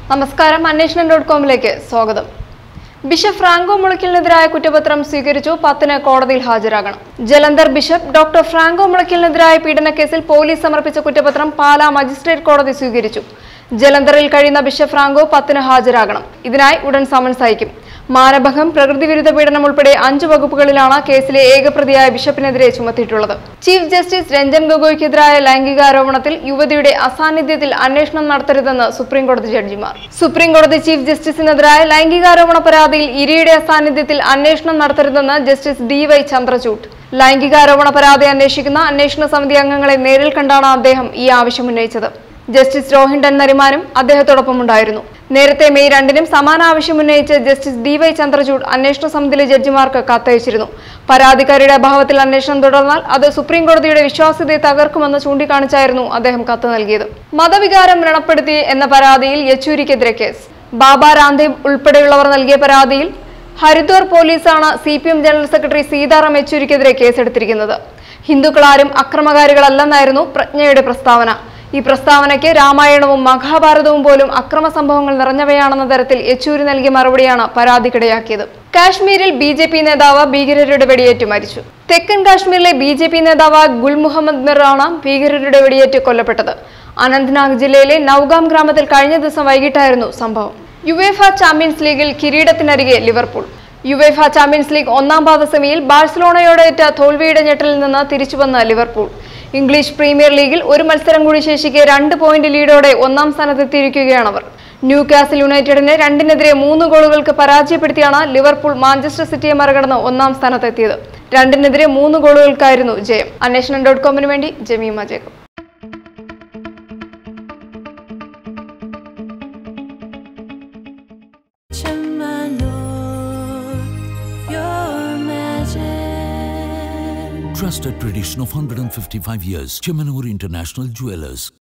നമസ്കാരം അന്വേഷണം ഡോട്ട് കോമിലേക്ക് സ്വാഗതം ബിഷപ്പ് ഫ്രാങ്കോ മുളയ്ക്കലിനെതിരായ കുറ്റപത്രം സ്വീകരിച്ചു പത്തിന് കോടതിയിൽ ഹാജരാകണം ജലന്ധർ ബിഷപ്പ് ഡോക്ടർ ഫ്രാങ്കോ മുളയ്ക്കലിനെതിരായ പീഡനക്കേസിൽ പോലീസ് സമർപ്പിച്ച കുറ്റപത്രം പാലാ മജിസ്ട്രേറ്റ് കോടതി സ്വീകരിച്ചു ജലന്ധറിൽ കഴിയുന്ന ബിഷപ്പ് ഫ്രാങ്കോ പത്തിന് ഹാജരാകണം ഇതിനായി ഉടൻ സമൻസ് അയക്കും മാനഭംഗം പ്രകൃതി വിരുദ്ധ പീഡനം ഉൾപ്പെടെ അഞ്ചു വകുപ്പുകളിലാണ് കേസിലെ ഏകപ്രതിയായ ബിഷപ്പിനെതിരെ ചുമത്തിയിട്ടുള്ളത് ചീഫ് ജസ്റ്റിസ് രഞ്ജൻ ഗൊഗോയ്ക്കെതിരായ ലൈംഗികാരോപണത്തിൽ യുവതിയുടെ അസാന്നിധ്യത്തിൽ അന്വേഷണം നടത്തരുതെന്ന് സുപ്രീം കോടതി ജഡ്ജിമാർ സുപ്രീം കോടതി ചീഫ് ജസ്റ്റിസിനെതിരായ ലൈംഗികാരോപണ പരാതിയിൽ ഇരയുടെ അസാന്നിധ്യത്തിൽ അന്വേഷണം നടത്തരുതെന്ന് ജസ്റ്റിസ് ഡി വൈ ചന്ദ്രചൂഡ് ലൈംഗികാരോപണ പരാതി അന്വേഷിക്കുന്ന അന്വേഷണ സമിതി അംഗങ്ങളെ നേരിൽ കണ്ടാണ് അദ്ദേഹം ഈ ആവശ്യം ഉന്നയിച്ചത് ജസ്റ്റിസ് രോഹിൻടൻ നരിമാനും അദ്ദേഹത്തോടൊപ്പം ഉണ്ടായിരുന്നു നേരത്തെ മെയ് രണ്ടിനും സമാന ആവശ്യം ഉന്നയിച്ച് ജസ്റ്റിസ് ഡി വൈ ചന്ദ്രചൂഡ് അന്വേഷണ സമിതിയിലെ ജഡ്ജിമാർക്ക് കത്തയച്ചിരുന്നു പരാതിക്കാരിയുടെ അഭാവത്തിൽ അന്വേഷണം തുടർന്നാൽ അത് സുപ്രീം കോടതിയുടെ വിശ്വാസ്യതയെ തകർക്കുമെന്ന് ചൂണ്ടിക്കാണിച്ചായിരുന്നു അദ്ദേഹം കത്ത് നൽകിയത് മതവികാരം വ്രണപ്പെടുത്തി എന്ന പരാതിയിൽ യെച്ചൂരിക്കെതിരെ കേസ് ബാബ രാംദേവ് ഉൾപ്പെടെയുള്ളവർ നൽകിയ പരാതിയിൽ ഹരിദ്വാർ പോലീസാണ് C P M general secretary Sitaram യെച്ചൂരിക്കെതിരെ കേസെടുത്തിരിക്കുന്നത് ഹിന്ദുക്കളാരും അക്രമകാരികളല്ലെന്നായിരുന്നു പ്രജ്ഞയുടെ പ്രസ്താവന ഈ പ്രസ്താവനയ്ക്ക് രാമായണവും മഹാഭാരതവും പോലും അക്രമ സംഭവങ്ങൾ നിറഞ്ഞവയാണെന്ന തരത്തിൽ യെച്ചൂരി നൽകിയ മറുപടിയാണ് പരാതിക്കിടയാക്കിയത് കാശ്മീരിൽ ബി ജെ പി നേതാവ് ഭീകരരുടെ വെടിയേറ്റ് മരിച്ചു തെക്കൻ കാശ്മീരിലെ ബി ജെ പി നേതാവ് ഗുൽ മുഹമ്മദ് മിറാണ് ഭീകരരുടെ വെടിയേറ്റ് കൊല്ലപ്പെട്ടത് അനന്ത്നാഗ് ജില്ലയിലെ നൌഗാം ഗ്രാമത്തിൽ കഴിഞ്ഞ ദിവസം വൈകിട്ടായിരുന്നു സംഭവം യുവേഫ ചാമ്പ്യൻസ് ലീഗിൽ കിരീടത്തിനരികെ ലിവർപൂൾ യുവേഫ ചാമ്പ്യൻസ് ലീഗ് ഒന്നാം പാദ സെമിയിൽ ബാഴ്സലോണയോടേറ്റ തോൽവിയുടെ ഞെട്ടലിൽ നിന്ന് തിരിച്ചുവന്ന ലിവർപൂൾ ഇംഗ്ലീഷ് പ്രീമിയർ ലീഗിൽ ഒരു മത്സരം കൂടി ശേഷിക്കെ രണ്ട് പോയിന്റ് ലീഡോടെ ഒന്നാം സ്ഥാനത്തെത്തിയിരിക്കുകയാണവർ ന്യൂ കാസിൽ യുണൈറ്റഡിനെ രണ്ടിനെതിരെ മൂന്ന് ഗോളുകൾക്ക് പരാജയപ്പെടുത്തിയാണ് ലിവർപൂൾ മാഞ്ചസ്റ്റർ സിറ്റിയെ മറികടന്ന് ഒന്നാം സ്ഥാനത്തെത്തിയത് രണ്ടിനെതിരെ മൂന്ന് ഗോളുകൾക്കായിരുന്നു ജയം അന്വേഷണം ഡോട്ട് കോമിന് വേണ്ടി Jemima Jacob my Lord, your magic. Trusted tradition of 155 years. Chemanur International Jewelers.